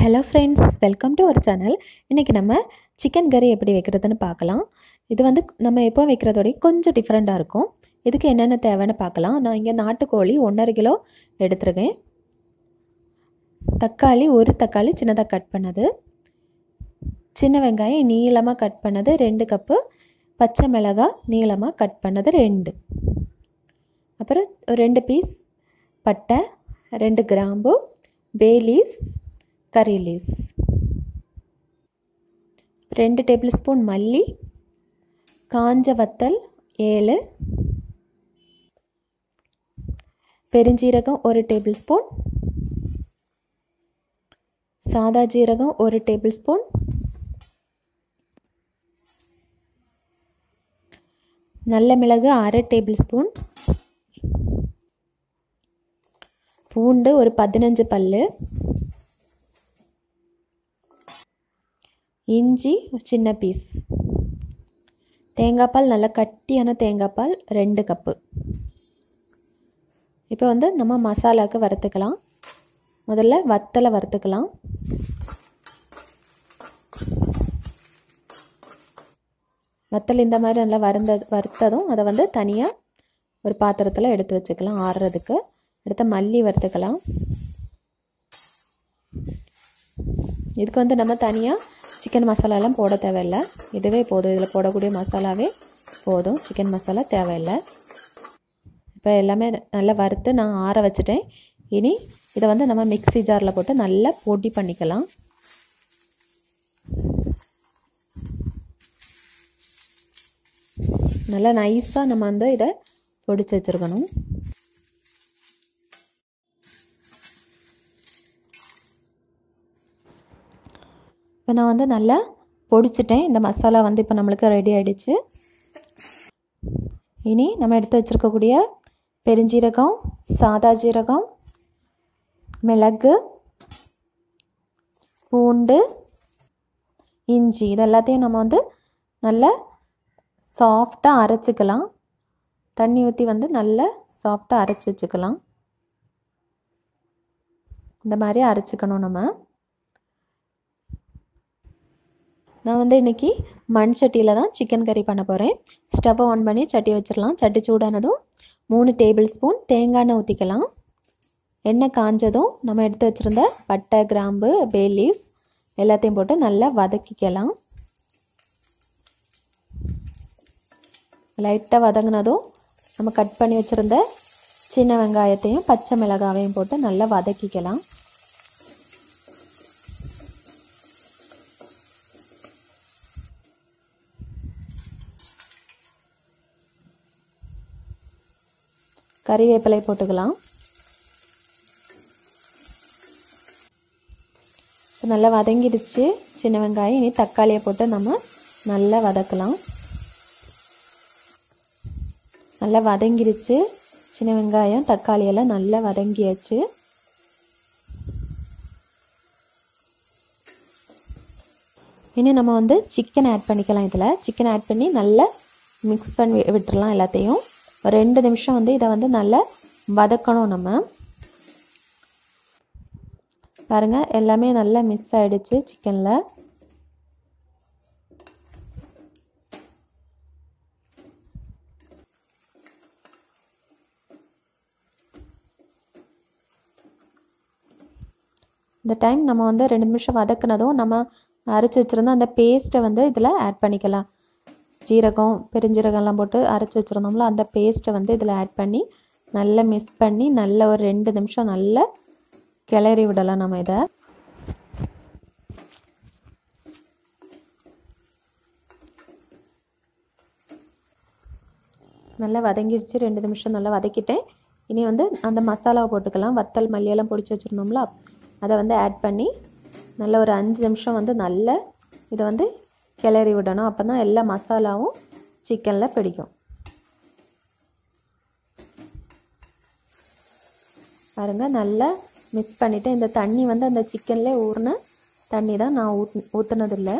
hello friends welcome to ஒரு channel இன்றைக்கி நம்ம சிக்கன் கறி எப்படி வைக்கிறதுன்னு பார்க்கலாம் இது வந்து நம்ம எப்போ வைக்கிறதோடய கொஞ்சம் டிஃப்ரெண்ட்டாக இருக்கும் இதுக்கு என்னென்ன தேவைன்னு பார்க்கலாம் நான் இங்கே நாட்டுக்கோழி ஒன்றரை கிலோ எடுத்துருக்கேன் தக்காளி ஒரு தக்காளி சின்னதாக கட் பண்ணது சின்ன வெங்காயம் நீளமாக கட் பண்ணது ரெண்டு கப்பு பச்சை மிளகாய் நீளமாக கட் பண்ணது ரெண்டு அப்புறம் ஒரு ரெண்டு பீஸ் பட்டை ரெண்டு கிராம்பு பே லீவ்ஸ் கறி லீவ்ஸ் ரெண்டு டேபிள் ஸ்பூன் மல்லி காஞ்ச வத்தல் ஏழு பெருஞ்சீரகம் ஒரு டேபிள் ஸ்பூன் சாதா ஜீரகம் ஒரு டேபிள் ஸ்பூன் நல்ல மிளகு அரை டேபிள் ஸ்பூன் பூண்டு ஒரு பதினஞ்சு பல் இஞ்சி ஒரு சின்ன பீஸ் தேங்காய் பால் நல்லா கட்டியான தேங்காய் பால் ரெண்டு கப்பு இப்போ வந்து நம்ம மசாலாவுக்கு வறுத்துக்கலாம் முதல்ல வத்தலை வறுத்துக்கலாம் வத்தல் இந்த மாதிரி நல்லா வறுந்த வறுத்ததும் அதை வந்து தனியாக ஒரு பாத்திரத்தில் எடுத்து வச்சுக்கலாம் ஆறுறதுக்கு அடுத்து மல்லி வறுத்துக்கலாம் இதுக்கு வந்து நம்ம தனியாக சிக்கன் மசாலாலாம் போட தேவையில்லை இதுவே போதும் இதில் போடக்கூடிய மசாலாவே போதும் சிக்கன் மசாலா தேவையில்லை இப்போ எல்லாமே நல்லா வறுத்து நான் ஆற வச்சுட்டேன் இனி இதை வந்து நம்ம மிக்ஸி ஜாரில் போட்டு நல்லா பொடி பண்ணிக்கலாம் நல்லா நைஸாக நம்ம வந்து இதை பொடிச்சு வச்சுருக்கணும் இப்போ நான் வந்து நல்லா பொடிச்சிட்டேன் இந்த மசாலா வந்து இப்போ நம்மளுக்கு ரெடி ஆகிடுச்சு இனி நம்ம எடுத்து வச்சுருக்கக்கூடிய பெருஞ்சீரகம் சாதா ஜீரகம் மிளகு பூண்டு இஞ்சி இது எல்லாத்தையும் நம்ம வந்து நல்லா சாஃப்டாக அரைச்சிக்கலாம் தண்ணி ஊற்றி வந்து நல்லா சாஃப்டாக அரைச்சி வச்சுக்கலாம் இந்த மாதிரி அரைச்சிக்கணும் நம்ம நான் வந்து இன்றைக்கி மண் சட்டியில் தான் சிக்கன் கறி பண்ண போகிறேன் ஸ்டவ்வை ஆன் பண்ணி சட்டி வச்சிடலாம் சட்டி சூடானதும் மூணு டேபிள் ஸ்பூன் தேங்காய் எண்ணெய் ஊற்றிக்கலாம் எண்ணெய் காஞ்சதும் நம்ம எடுத்து வச்சுருந்த பட்டை கிராம்பு பே லீவ்ஸ் எல்லாத்தையும் போட்டு நல்லா வதக்கிக்கலாம் லைட்டாக வதங்கினதும் நம்ம கட் பண்ணி வச்சுருந்த சின்ன வெங்காயத்தையும் பச்சை மிளகாவையும் போட்டு நல்லா வதக்கிக்கலாம் கறிவேப்பிலை போட்டுக்கலாம் நல்லா வதங்கிடுச்சு சின்ன வெங்காயம் இனி தக்காளியை போட்டு நம்ம நல்லா வதக்கலாம் நல்லா வதங்கிடுச்சு சின்ன வெங்காயம் தக்காளி எல்லாம் நல்லா வதங்கியாச்சு இனி நம்ம வந்து சிக்கன் ஆட் பண்ணிக்கலாம் இதில் சிக்கன் ஆட் பண்ணி நல்லா மிக்ஸ் பண்ணி விட்டுறலாம் எல்லாத்தையும் ஒரு ரெண்டு நிமிஷம் வந்து இதை வந்து நல்லா வதக்கணும் நம்ம பாருங்கள் எல்லாமே நல்லா மிஸ் ஆகிடுச்சு சிக்கனில் இந்த டைம் நம்ம வந்து ரெண்டு நிமிஷம் வதக்குனதும் நம்ம அரைச்சி வச்சுருந்த அந்த பேஸ்ட்டை வந்து இதில் ஆட் பண்ணிக்கலாம் ஜீரகம் பெருஞ்சீரகம்லாம் போட்டு அரைச்சி வச்சுருந்தோம்ல அந்த பேஸ்ட்டை வந்து இதில் ஆட் பண்ணி நல்லா மிக்ஸ் பண்ணி நல்ல ஒரு ரெண்டு நிமிஷம் நல்லா கிளறி விடலாம் நம்ம இதை நல்லா வதங்கிடுச்சு ரெண்டு நிமிஷம் நல்லா வதக்கிட்டேன் இனி வந்து அந்த மசாலாவை போட்டுக்கலாம் வத்தல் மல்லியெல்லாம் பொடிச்சு வச்சுருந்தோம்ல அதை வந்து ஆட் பண்ணி நல்ல ஒரு அஞ்சு நிமிஷம் வந்து நல்லா இதை வந்து கிளறி விடணும் அப்போ தான் எல்லா மசாலாவும் சிக்கனில் பிடிக்கும் பாருங்கள் நல்லா மிக்ஸ் பண்ணிவிட்டு இந்த தண்ணி வந்து அந்த சிக்கனில் ஊறின தண்ணி தான் நான் ஊத் ஊற்றுனதில்லை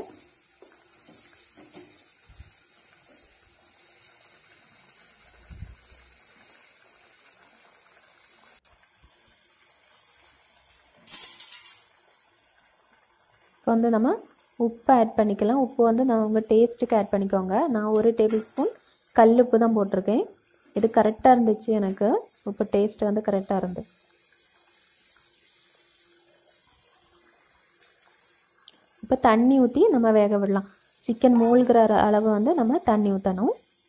இப்போ வந்து நம்ம உப்பு ஆட் பண்ணிக்கலாம் உப்பு வந்து நான் உங்கள் டேஸ்ட்டுக்கு ஆட் பண்ணிக்கோங்க நான் ஒரு டேபிள் ஸ்பூன் கல் உப்பு தான் போட்டிருக்கேன் இது கரெக்டாக இருந்துச்சு எனக்கு உப்பு டேஸ்ட்டு வந்து கரெக்டாக இருந்து இப்போ தண்ணி ஊற்றி நம்ம வேக விடலாம் சிக்கன் மூழ்கிற அளவு வந்து நம்ம தண்ணி ஊற்றணும்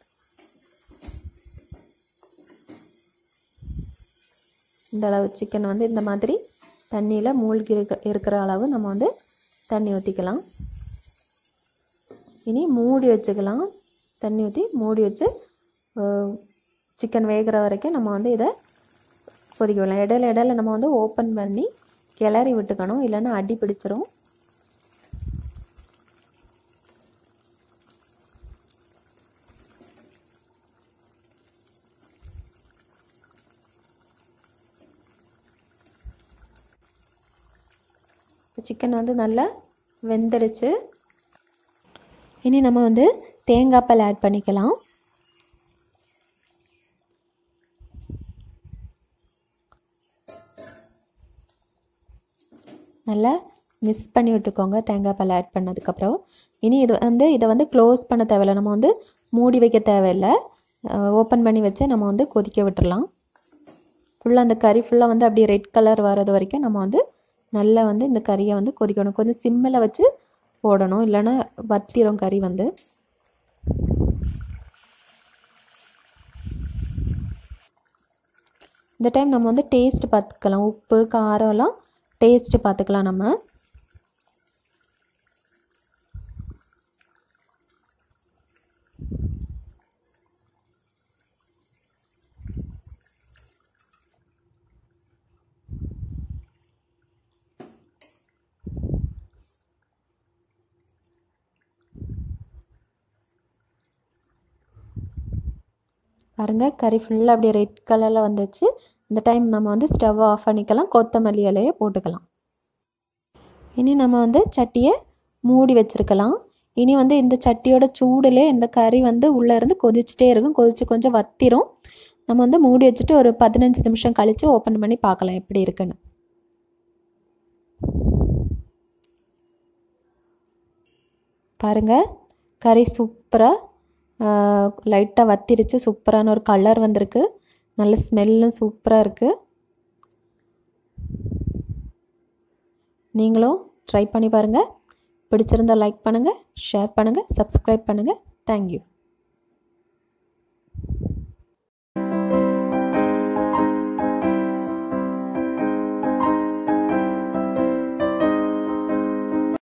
இந்த அளவு சிக்கன் வந்து இந்த மாதிரி தண்ணியில் மூழ்கி இருக்க இருக்கிற அளவு நம்ம வந்து தண்ணி ஊற்றிக்கலாம் இனி மூடி வச்சுக்கலாம் தண்ணி ஊற்றி மூடி வச்சு சிக்கன் வேகிற வரைக்கும் நம்ம வந்து இதை கொதிக்க விடலாம் இடையில இடையில நம்ம வந்து ஓப்பன் பண்ணி கிளறி விட்டுக்கணும் இல்லைன்னா அடி பிடிச்சிரும் சிக்கன் வந்து நல்லா வெந்துடுச்சு இனி நம்ம வந்து தேங்காய் பால் ஆட் பண்ணிக்கலாம் நல்லா மிக்ஸ் பண்ணி விட்டுக்கோங்க தேங்காய் பால் ஆட் பண்ணதுக்கப்புறம் இனி இது வந்து இதை வந்து க்ளோஸ் பண்ண தேவையில்லை நம்ம வந்து மூடி வைக்க தேவையில்லை ஓப்பன் பண்ணி வச்சு நம்ம வந்து கொதிக்க விட்டுறலாம் ஃபுல்லாக அந்த கறி ஃபுல்லாக வந்து அப்படியே ரெட் கலர் வர்றது வரைக்கும் நம்ம வந்து நல்லா வந்து இந்த கறியை வந்து கொதிக்கணும் கொஞ்சம் சிம்மில் வச்சு போடணும் இல்லைன்னா வத்திரும் கறி வந்து இந்த டைம் நம்ம வந்து டேஸ்ட் பார்த்துக்கலாம் உப்பு காரம்லாம் டேஸ்ட்டு பார்த்துக்கலாம் நம்ம பாருங்கள் கறி ஃபுல்லாக அப்படியே ரெட் கலரில் வந்துச்சு இந்த டைம் நம்ம வந்து ஸ்டவ் ஆஃப் பண்ணிக்கலாம் கொத்தமல்லி இலையை போட்டுக்கலாம் இனி நம்ம வந்து சட்டியை மூடி வச்சுருக்கலாம் இனி வந்து இந்த சட்டியோட சூடுலே இந்த கறி வந்து உள்ளே இருந்து கொதிச்சுட்டே இருக்கும் கொதிச்சு கொஞ்சம் வத்திரும் நம்ம வந்து மூடி வச்சுட்டு ஒரு பதினஞ்சு நிமிஷம் கழித்து ஓப்பன் பண்ணி பார்க்கலாம் எப்படி இருக்குன்னு பாருங்கள் கறி சூப்பராக லைட்டாக வத்திருச்சு சூப்பரான ஒரு கலர் வந்திருக்கு நல்ல ஸ்மெல்லும் சூப்பராக இருக்குது நீங்களும் ட்ரை பண்ணி பாருங்கள் பிடிச்சிருந்தால் லைக் பண்ணுங்கள் ஷேர் பண்ணுங்கள் சப்ஸ்கிரைப் பண்ணுங்கள் தேங்க்யூ